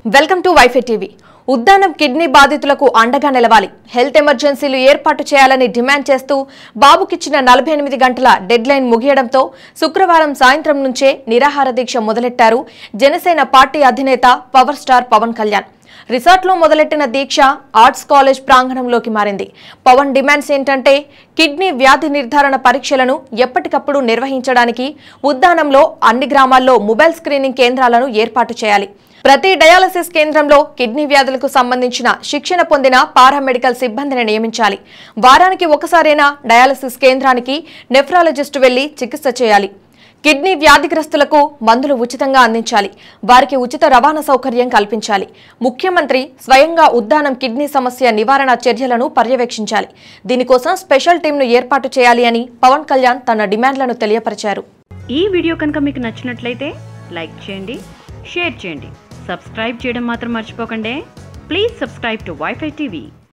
welcome to WiFi TV Uddanam kidney బాధితులకు అండగా నిలవాలి హెల్త్ ఎమర్జెన్సీలు ఏర్పాటు చేయాలని డిమాండ్ చేస్తూ బాబుకిచ్చిన నలభై ఎనిమిది గంటల డెడ్ లైన్ ముగియడంతో శుక్రవారం సాయంత్రం నుంచే నిరాహార దీక్ష మొదలెట్టారు జనసేన పార్టీ అధినేత పవర్ స్టార్ పవన్ కళ్యాణ్ రిసార్ట్లో మొదలెట్టిన దీక్ష ఆర్ట్స్ కాలేజ్ ప్రాంగణంలోకి మారింది పవన్ డిమాండ్స్ ఏంటంటే కిడ్నీ వ్యాధి నిర్ధారణ పరీక్షలను ఎప్పటికప్పుడు నిర్వహించడానికి ఉద్దానంలో అన్ని గ్రామాల్లో మొబైల్ స్క్రీనింగ్ కేంద్రాలను ఏర్పాటు చేయాలి ప్రతి డయాలసిస్ కేంద్రంలో కిడ్నీ వ్యాధులకు సంబంధించిన శిక్షణ పొందిన పారామెడికల్ సిబ్బందిని నియమించాలి వారానికి ఒకసారైనా డయాలసిస్ కేంద్రానికి నెఫ్రాలజిస్టు వెళ్లి చికిత్స చేయాలి కిడ్నీ వ్యాధిగ్రస్తులకు మందులు ఉచితంగా అందించాలి వారికి ఉచిత రవాణా సౌకర్యం కల్పించాలి ముఖ్యమంత్రి స్వయంగా ఉద్దానం కిడ్నీ సమస్య నివారణ చర్యలను పర్యవేక్షించాలి దీనికోసం స్పెషల్ టీంను ఏర్పాటు చేయాలి అని పవన్ కళ్యాణ్ తన డిమాండ్లను తెలియపరిచారు ఈ వీడియో కనుక మీకు నచ్చినట్లయితే లైక్ చేయండి షేర్ చేయండి సబ్స్క్రైబ్ చేయడం మాత్రం మర్చిపోకండి please subscribe to WiFi TV